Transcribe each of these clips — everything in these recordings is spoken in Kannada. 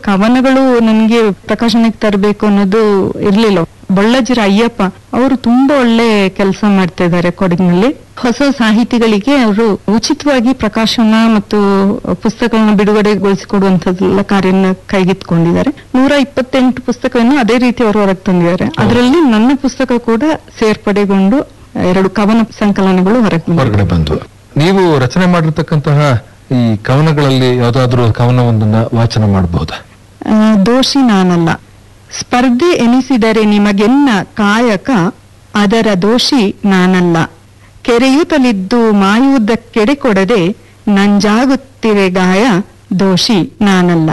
ಕವನಗಳು ನನಗೆ ಪ್ರಕಾಶನಕ್ಕೆ ತರಬೇಕು ಅನ್ನೋದು ಇರ್ಲಿಲ್ಲ ಬಳ್ಳಾಜಿರ ಅಯ್ಯಪ್ಪ ಅವರು ತುಂಬಾ ಒಳ್ಳೆ ಕೆಲಸ ಮಾಡ್ತಾ ಇದ್ದಾರೆ ಕೊಡಗಿನಲ್ಲಿ ಹೊಸ ಸಾಹಿತಿಗಳಿಗೆ ಅವರು ಉಚಿತವಾಗಿ ಪ್ರಕಾಶನ ಮತ್ತು ಪುಸ್ತಕಗಳನ್ನ ಬಿಡುಗಡೆಗೊಳಿಸಿಕೊಡುವಂತದ್ದೆಲ್ಲ ಕಾರ್ಯನ ಕೈಗೆತ್ಕೊಂಡಿದ್ದಾರೆ ನೂರ ಇಪ್ಪತ್ತೆಂಟು ಪುಸ್ತಕವನ್ನು ಅದೇ ರೀತಿ ಅವರು ಹೊರಗೆ ತಂದಿದ್ದಾರೆ ಅದರಲ್ಲಿ ನನ್ನ ಪುಸ್ತಕ ಕೂಡ ಸೇರ್ಪಡೆಗೊಂಡು ಎರಡು ಕವನ ಸಂಕಲನಗಳು ಹೊರಗೆ ಬಂದಿವೆ. ಹೊರಗಡೆ ಬಂದು ನೀವು ರಚನೆ ಮಾಡಿರ್ತಕ್ಕಂತಹ ಈ ಕವನಗಳಲ್ಲಿ ಯಾವ್ದಾದ್ರು ಕವನವೊಂದನ್ನ ವಾಚನ ಮಾಡಬಹುದಾ ಆ, ದೋಷಿ ನಾನಲ್ಲ ಸ್ಪರ್ಧೆ ಎನಿಸಿದರೆ ನಿಮಗೆನ್ನ ಕಾಯಕ ಅದರ ದೋಷಿ ನಾನಲ್ಲ ಕೆರೆಯುತ್ತಲಿದ್ದು ಮಾಯುವುದಕ್ಕೆಡೆ ಕೊಡದೆ ನಂಜಾಗುತ್ತಿವೆ ಗಾಯ ದೋಷಿ ನಾನಲ್ಲ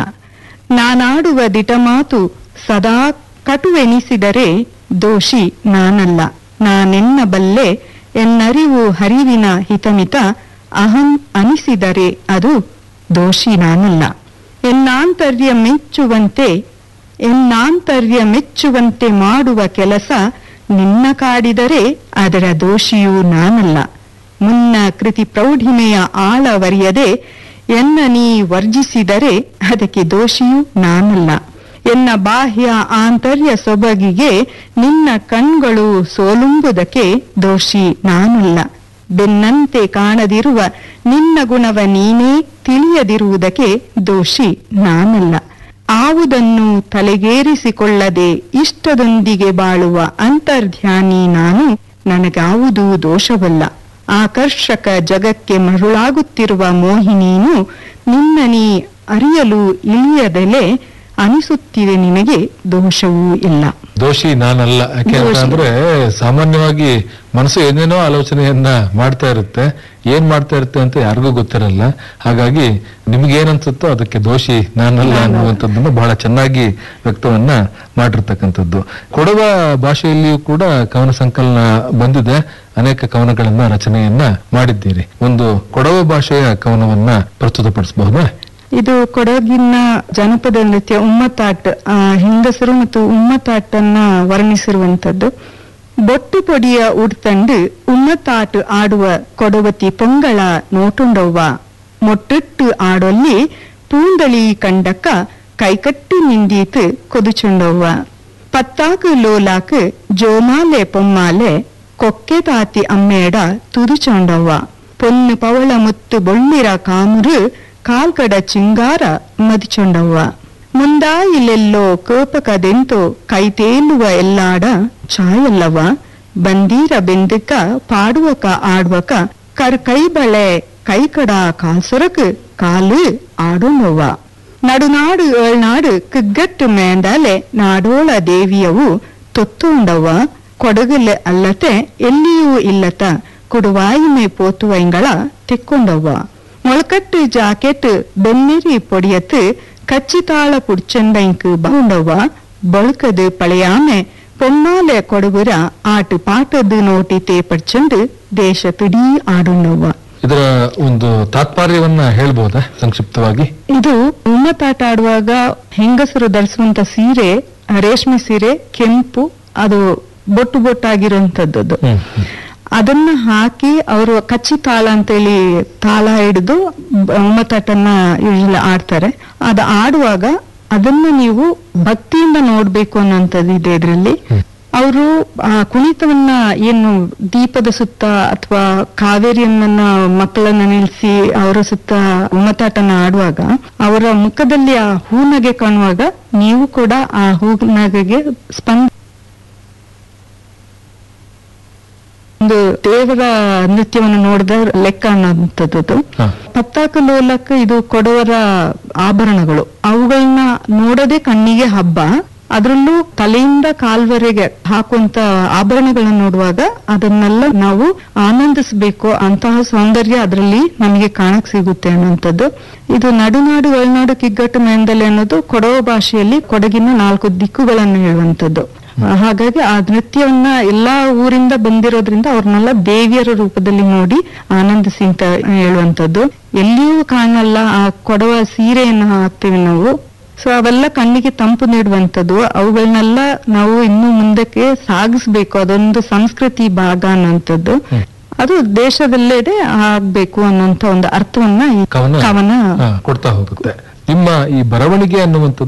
ನಾನಾಡುವ ದಿಟಮಾತು ಸದಾ ಕಟುವೆನಿಸಿದರೆ ದೋಷಿ ನಾನಲ್ಲ ನಾನೆನ್ನಬಲ್ಲೆ ಎನ್ನರಿವು ಹರಿವಿನ ಹಿತಮಿತ ಅಹಂ ಅನಿಸಿದರೆ ಅದು ದೋಷಿ ನಾನಲ್ಲ ಎನ್ನಾಂತರ್ಯ ಮೆಚ್ಚುವಂತೆ ಎನ್ನಾಂತರ್ಯ ಮೆಚ್ಚುವಂತೆ ಮಾಡುವ ಕೆಲಸ ನಿನ್ನ ಕಾಡಿದರೆ ಅದರ ದೋಷಿಯೂ ನಾನಲ್ಲ ಮುನ್ನ ಕೃತಿ ಪ್ರೌಢಿಮೆಯ ಆಳವರಿಯದೆ ಎನ್ನ ನೀ ವರ್ಜಿಸಿದರೆ ಅದಕ್ಕೆ ದೋಷಿಯೂ ನಾನಲ್ಲ ಎನ್ನ ಬಾಹ್ಯ ಆಂತರ್ಯ ಸೊಬಗಿಗೆ ನಿನ್ನ ಕಣ್ಗಳು ಸೋಲುಂಬುದಕ್ಕೆ ದೋಷಿ ನಾನಲ್ಲ ಬೆನ್ನಂತೆ ಕಾಣದಿರುವ ನಿನ್ನ ಗುಣವ ನೀನೇ ತಿಳಿಯದಿರುವುದಕ್ಕೆ ದೋಷಿ ನಾನಲ್ಲ ಆವುದನ್ನು ತಲೆಗೇರಿಸಿಕೊಳ್ಳದೆ ಇಷ್ಟದೊಂದಿಗೆ ಬಾಳುವ ಅಂತರ್ಧ್ಯಾನಿ ನಾನು ನನಗಾವುದೂ ದೋಷವಲ್ಲ ಆಕರ್ಷಕ ಜಗಕ್ಕೆ ಮರುಳಾಗುತ್ತಿರುವ ಮೋಹಿನೀನು ನಿನ್ನ ನೀ ಅರಿಯಲು ಇಳಿಯದಲೆ ಅನಿಸುತ್ತಿದೆ ನಿನಗೆ ದೋಷವೂ ಇಲ್ಲ ದೋಷಿ ನಾನಲ್ಲ ಯಾಕೆ ಅಂತ ದೋಷಿ. ಅಂದ್ರೆ ಸಾಮಾನ್ಯವಾಗಿ ಮನಸ್ಸು ಏನೇನೋ ಆಲೋಚನೆಯನ್ನ ಮಾಡ್ತಾ ಇರುತ್ತೆ ಏನ್ ಮಾಡ್ತಾ ಇರುತ್ತೆ ಅಂತ ಯಾರಿಗೂ ಗೊತ್ತಿರಲ್ಲ ಹಾಗಾಗಿ ನಿಮ್ಗೆ ಏನನ್ಸುತ್ತೋ ಅದಕ್ಕೆ ದೋಷಿ ನಾನಲ್ಲ ಅನ್ನುವಂಥದ್ದನ್ನು ಬಹಳ ಚೆನ್ನಾಗಿ ವ್ಯಕ್ತವನ್ನ ಮಾಡಿರ್ತಕ್ಕಂಥದ್ದು ಕೊಡವ ಭಾಷೆಯಲ್ಲಿಯೂ ಕೂಡ ಕವನ ಸಂಕಲನ ಬಂದಿದೆ ಅನೇಕ ಕವನಗಳನ್ನ ರಚನೆಯನ್ನ ಮಾಡಿದ್ದೀರಿ ಒಂದು ಕೊಡವ ಭಾಷೆಯ ಕವನವನ್ನ ಪ್ರಸ್ತುತಪಡಿಸಬಹುದಾ ಇದು ಕೊಡಗಿನ ಜನಪದ ನೃತ್ಯ ಉಮ್ಮತಾಟ್ ಆ, ಹೆಂಗಸರು ಮತ್ತು ಉಮ್ಮತಾಟನ್ನ ವರ್ಣಿಸಿರುವಂತದ್ದು ಬೊಟ್ಟು ಪೊಡಿಯ ಉಡ್ತಂಡು ಉಮ್ಮತಾಟ್ ಆಡುವ ಕೊಡವತಿ ಪೊಂಗಳ ನೋಟುಂಡವ್ವ ಮೊಟ್ಟಿಟ್ಟು ಆಡೊಲ್ಲಿ ಪೂಂದಳಿ ಕಂಡಕ್ಕ ಕೈಕಟ್ಟಿ ನಿಂದೀತು ಕೊದುಚುಂಡವ್ವ ಪತ್ತಾಕು ಲೋಲಾಕ್ ಜೋಮಾಲೆ ಪೊಮ್ಮಾಲೆ ಕೊಕ್ಕೆ ತಾತಿ ಅಮ್ಮೇಡ ತುದುಚೊಂಡವ್ವ ಪೊನ್ನು ಪವಳ ಮುತ್ತು ಬೊಳ್ಳಿರ ಕಾಮುರು ಕಾಲ್ಕಡ ಚಿಂಗಾರ ಮದಿಚೊಂಡವ್ವ ಮುಂದಾಯಿಲೆಲ್ಲೋ ಕೋಪಕದೆಂತೋ ಕೈ ತೇಲುವ ಎಲ್ಲಾಡ ಛಾಯಲ್ಲವ ಬಂದೀರ ಬೆಂದಕ ಪಾಡುವಕ ಆಡುವಕ ಕರ್ ಕೈ ಬಳೆ ಕೈಕಡ ಕಾಲ್ಸೊರಕ್ ಕಾಲು ಆಡೋಣವ್ವ ನಡುನಾಡು ಏಳ್ನಾಡು ಕಿಗ್ಗಟ್ಟು ಮೇಂದಾಲೆ ನಾಡೋಳ ದೇವಿಯವು ತೊತ್ತುಂಡವ್ವ ಕೊಡಗಲೆ ಅಲ್ಲತೆ ಎಲ್ಲಿಯೂ ಇಲ್ಲತ ಕೊಡುವಾಯಿಮೆ ಪೋತುವೈಂಗಳ ತೆಕ್ಕೊಂಡವ್ವ ಮೊಳಕಟ್ಟು ಜಾಕೆಟ್ ಬೆನ್ನಿರಿ பொடியத்து கச்சித்தாள புடிச்சண்டைக்கு பவுண்டவா ಬಳುಕದು ಪಳೆಯಾಮೆ ಪೊನ್ನಾಲೆ ಕೊಡಗುರ ಆಟು ಪಾಟದ್ದು ನೋಟಿ ತೇಪಡ್ಚಂಡು ದೇಶ ತುಡೀ ಆಡುಣ್ಣವ್ವ ಇದರ ಒಂದು ತಾತ್ಪರ್ಯವನ್ನ ಹೇಳ್ಬೋದಾ ಸಂಕ್ಷಿಪ್ತವಾಗಿ ಇದು ಉಮ್ಮತಾಟ ಆಡುವಾಗ ಹೆಂಗಸರು ಧರಿಸುವಂತ ಸೀರೆ ರೇಷ್ಮೆ ಸೀರೆ ಕೆಂಪು ಅದು ಬೊಟ್ಟು ಬೊಟ್ಟಾಗಿರುವಂತದ್ದು ಹ್ಮ್, ಹ್ಮ್. ಅದನ್ನ ಹಾಕಿ ಅವರು ಕಚ್ಚಿ ತಾಳ ಅಂತೇಳಿ ತಾಳ ಹಿಡಿದು ಉಮ್ಮತಾಟನ್ನ ಯೂಶಲಿ ಆಡ್ತಾರೆ ಅದು ಆಡುವಾಗ ಅದನ್ನ ನೀವು ಭಕ್ತಿಯಿಂದ ನೋಡ್ಬೇಕು ಅನ್ನೋಂಥದ್ದು ಇದೆ ಇದರಲ್ಲಿ ಅವರು ಆ ಕುಣಿತವನ್ನ ಏನು ದೀಪದ ಸುತ್ತ ಅಥವಾ ಕಾವೇರಿಯನ್ನ ಮಕ್ಕಳನ್ನ ನಿಲ್ಲಿಸಿ ಅವರ ಸುತ್ತ ಉಮ್ಮತಾಟನ ಆಡುವಾಗ ಅವರ ಮುಖದಲ್ಲಿ ಆ ಹೂನಗೆ ಕಾಣುವಾಗ ನೀವು ಕೂಡ ಆ ಹೂನಗೆಗೆ ಸ್ಪಂದ ಒಂದು ದೇವರ ನೃತ್ಯವನ್ನು ನೋಡಿದ ಲೆಕ್ಕ ಅನ್ನೋಂಥದ್ದು ಹ. ಪತ್ತಾಕ ಲೋಲಕ್ ಇದು ಕೊಡವರ ಆಭರಣಗಳು ಅವುಗಳನ್ನ ನೋಡದೆ ಕಣ್ಣಿಗೆ ಹಬ್ಬ ಅದರಲ್ಲೂ ತಲೆಯಿಂದ ಕಾಲ್ವರೆಗೆ ಹಾಕುವಂತ ಆಭರಣಗಳನ್ನ ನೋಡುವಾಗ ಅದನ್ನೆಲ್ಲ ನಾವು ಆನಂದಿಸಬೇಕು ಅಂತಹ ಸೌಂದರ್ಯ ಅದರಲ್ಲಿ ನಮಗೆ ಕಾಣಕ್ ಸಿಗುತ್ತೆ ಅನ್ನೋಂಥದ್ದು ಇದು ನಡುನಾಡು ಒಳನಾಡು ಕಿಗ್ಗಟ್ಟು ಮೇಂದಲೆ ಅನ್ನೋದು ಕೊಡವ ಭಾಷೆಯಲ್ಲಿ ಕೊಡಗಿನ ನಾಲ್ಕು ದಿಕ್ಕುಗಳನ್ನು ಹೇಳುವಂಥದ್ದು ಹಾಗಾಗಿ ಆ ನೃತ್ಯವನ್ನ ಎಲ್ಲಾ ಊರಿಂದ ಬಂದಿರೋದ್ರಿಂದ ಅವ್ರನ್ನೆಲ್ಲ ದೇವಿಯರ ರೂಪದಲ್ಲಿ ನೋಡಿ ಆನಂದಿಸಿ ಅಂತ ಹೇಳುವಂತದ್ದು ಎಲ್ಲಿಯೂ ಕಾಣಲ್ಲ ಆ ಕೊಡವ ಸೀರೆಯನ್ನ ಹಾಕ್ತೀವಿ ನಾವು ಸೊ ಅವೆಲ್ಲ ಕಣ್ಣಿಗೆ ತಂಪು ನೀಡುವಂಥದ್ದು ಅವುಗಳನ್ನೆಲ್ಲ ನಾವು ಇನ್ನು ಮುಂದಕ್ಕೆ ಸಾಗಿಸ್ಬೇಕು ಅದೊಂದು ಸಂಸ್ಕೃತಿ ಭಾಗ ಅನ್ನೋಂಥದ್ದು ಅದು ದೇಶದಲ್ಲೇದೆ ಆಗ್ಬೇಕು ಅನ್ನೋಂಥ ಒಂದು ಅರ್ಥವನ್ನ ಈ ಕವನ ಕವನ ಹಾ, ಕೊಡ್ತಾ ಹೋಗುತ್ತೆ ನಿಮ್ಮ ಈ ಬರವಣಿಗೆ ಅನ್ನುವಂಥದ್ದು